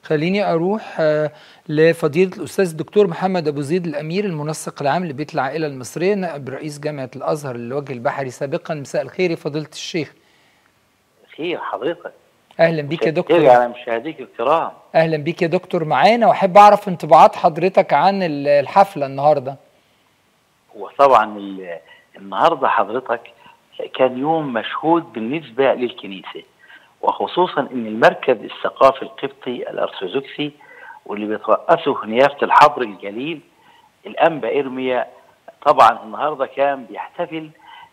خليني اروح آه، لفضيله الاستاذ الدكتور محمد ابو زيد الامير المنسق العام لبيت العائله المصريه نائب رئيس جامعه الازهر للوجه البحري سابقا مساء الخير يا فضيله الشيخ خير حضرتك اهلا بيك يا خير دكتور على مشاهديك الكرام اهلا بيك يا دكتور معانا واحب اعرف انطباعات حضرتك عن ال- الحفله النهارده وطبعا ال- النهارده حضرتك كان يوم مشهود بالنسبه للكنيسه وخصوصا ان المركز الثقافي القبطي الارثوذكسي واللي بيترأسه نيافه الحبر الجليل الانبا ارميا طبعا النهارده كان بيحتفل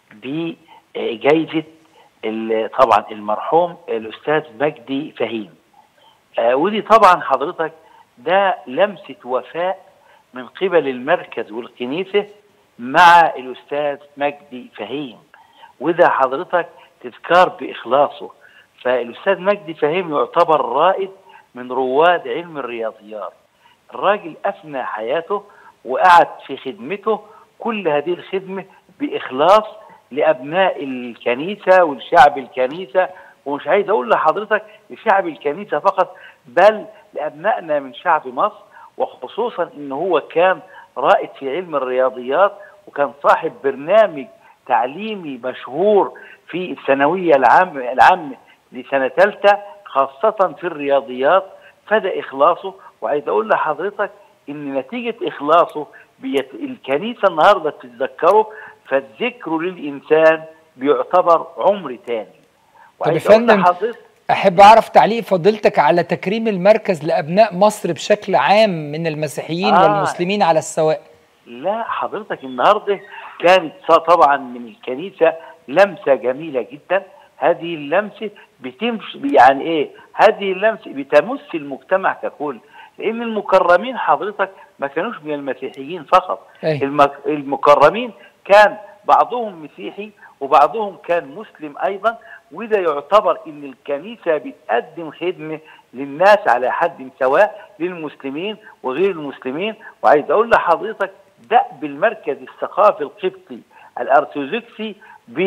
بجائزه ال- طبعا المرحوم الاستاذ مجدي فهيم آه، ودي طبعا حضرتك ده لمسه وفاء من قبل المركز والكنيسه مع الاستاذ مجدي فهيم وده حضرتك تذكار باخلاصه فالاستاذ مجدي فهيم يعتبر رائد من رواد علم الرياضيات الراجل افنى حياته وقعد في خدمته كل هذه الخدمه باخلاص لابناء الكنيسه ولشعب الكنيسه ومش عايز اقول لحضرتك لشعب الكنيسه فقط بل لابنائنا من شعب مصر وخصوصا ان هو كان رائد في علم الرياضيات وكان صاحب برنامج تعليمي مشهور في الثانويه العامه العامه لسنه ثالثه خاصه في الرياضيات فده اخلاصه وعايز اقول لحضرتك ان نتيجه اخلاصه بيت... الكنيسه النهارده بتتذكره فالذكر للانسان بيعتبر عمر تاني طب يا وعايز أقول فندم، لحضرتك احب اعرف تعليق فضيلتك على تكريم المركز لابناء مصر بشكل عام من المسيحيين آه. والمسلمين على السواء لا حضرتك النهارده كانت ص- طبعا من الكنيسه لمسه جميله جدا هذه اللمسه بتمشي يعني ايه؟ هذه اللمسه بتمس المجتمع ككل لان المكرمين حضرتك ما كانوش من المسيحيين فقط أي. المك- المكرمين كان بعضهم مسيحي وبعضهم كان مسلم ايضا وده يعتبر ان الكنيسه بتقدم خدمه للناس على حد سواء للمسلمين وغير المسلمين وعايز اقول لحضرتك دأب المركز الثقافي القبطي الارثوذكسي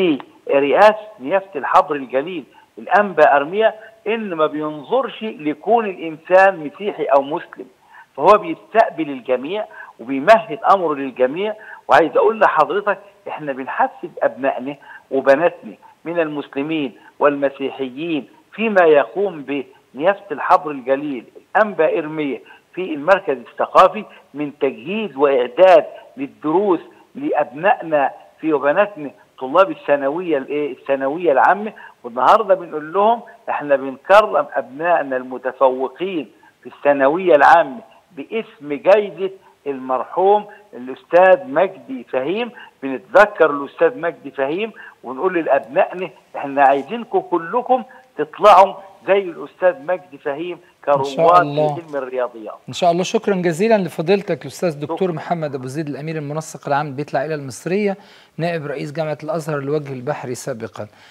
برئاسه نيافه الحبر الجليل الانبا ارميا ان ما بينظرش لكون الانسان مسيحي او مسلم فهو بيستقبل الجميع وبيمهد امره للجميع وعايز اقول لحضرتك احنا بنحسب ابنائنا وبناتنا من المسلمين والمسيحيين فيما يقوم به نيافه الحبر الجليل الانبا ارميه في المركز الثقافي من تجهيز واعداد للدروس لابنائنا في وبناتنا طلاب الثانويه الايه الثانويه العامه والنهارده بنقول لهم احنا بنكرم ابنائنا المتفوقين في الثانويه العامه باسم جايزه المرحوم الاستاذ مجدي فهيم بنتذكر الاستاذ مجدي فهيم ونقول لابنائنا احنا عايزينكم كلكم تطلعوا زي الاستاذ مجدي فهيم إن شاء كرواد الله. في علم الرياضيات ان شاء الله شكرا جزيلا لفضيلتك الاستاذ الدكتور محمد ابو زيد الامير المنسق العام لبيت العائله المصريه نائب رئيس جامعه الازهر للوجه البحري سابقا